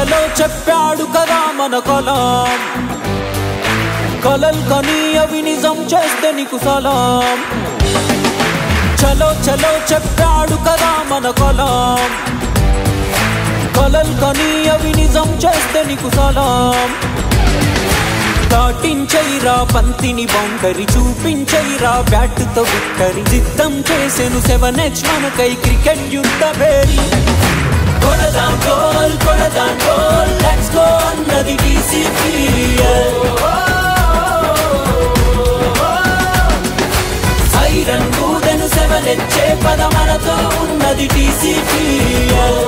చలో చెప్పాడు కదా మన కలాం కలల్ కని అవి నిజం చేస్తే నీకు సలాం చలో చలో చెప్పాడు కదా మన కలాం కలల్ కని అవి నిజం చేస్తే నీకు సలాం దాటించైరా పంతిని బౌండరీ చూపించైరా బ్యాట్తో విక్టరీ సిద్ధం చేసెను సెవెన్ హెచ్ మనకై క్రికెట్ యుద్ధ బేరీ కొడదాం గోల్ కొడదాం గోల్ లెట్స్ గో అన్నది డీసీపీఎల్ సైరన్ ఊదెను సెవెన్ హెచ్చే పద మనతో ఉన్నది డీసీపీఎల్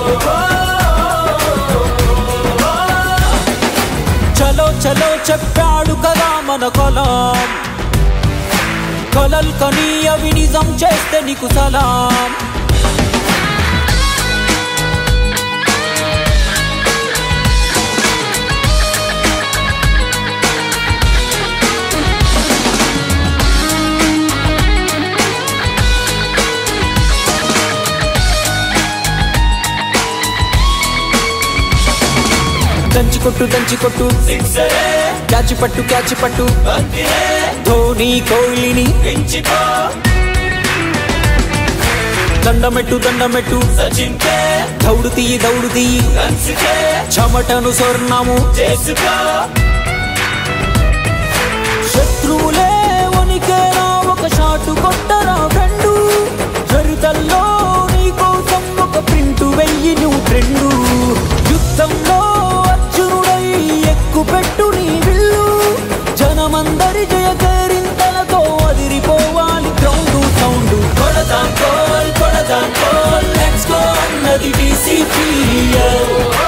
చలో చలో చెప్పాడు కదా మన కొలాం కొలల్ కని అవి నిజం చేస్తే నీకు సలాం దంచి కొట్టు దంచి కొట్టు క్యాచి పట్టు క్యాచి పట్టు ధోని కోహ్లీని దండమెట్టు దండమెట్టు దౌడు తీయి దౌడు తీయి చెమటను స్వర్ణము శత్రువులే వనికేరా ఒక షాటు కొట్టరా ఫ్రెండు చరితల్లో నీ కోసం ఒక ప్రింటు వెయ్యి నువ్వు ట్రెండు యుద్ధంలో అర్జునుడై ఎక్కు పెట్టు నీ విల్లు జనమందరి జయ కేరింతలతో అదిరిపోవాలి గ్రౌండ్ సౌండ్ కొడదాం గోల్ కొడదాం గోల్ లెట్స్ గో అన్నది డీసీపీఎల్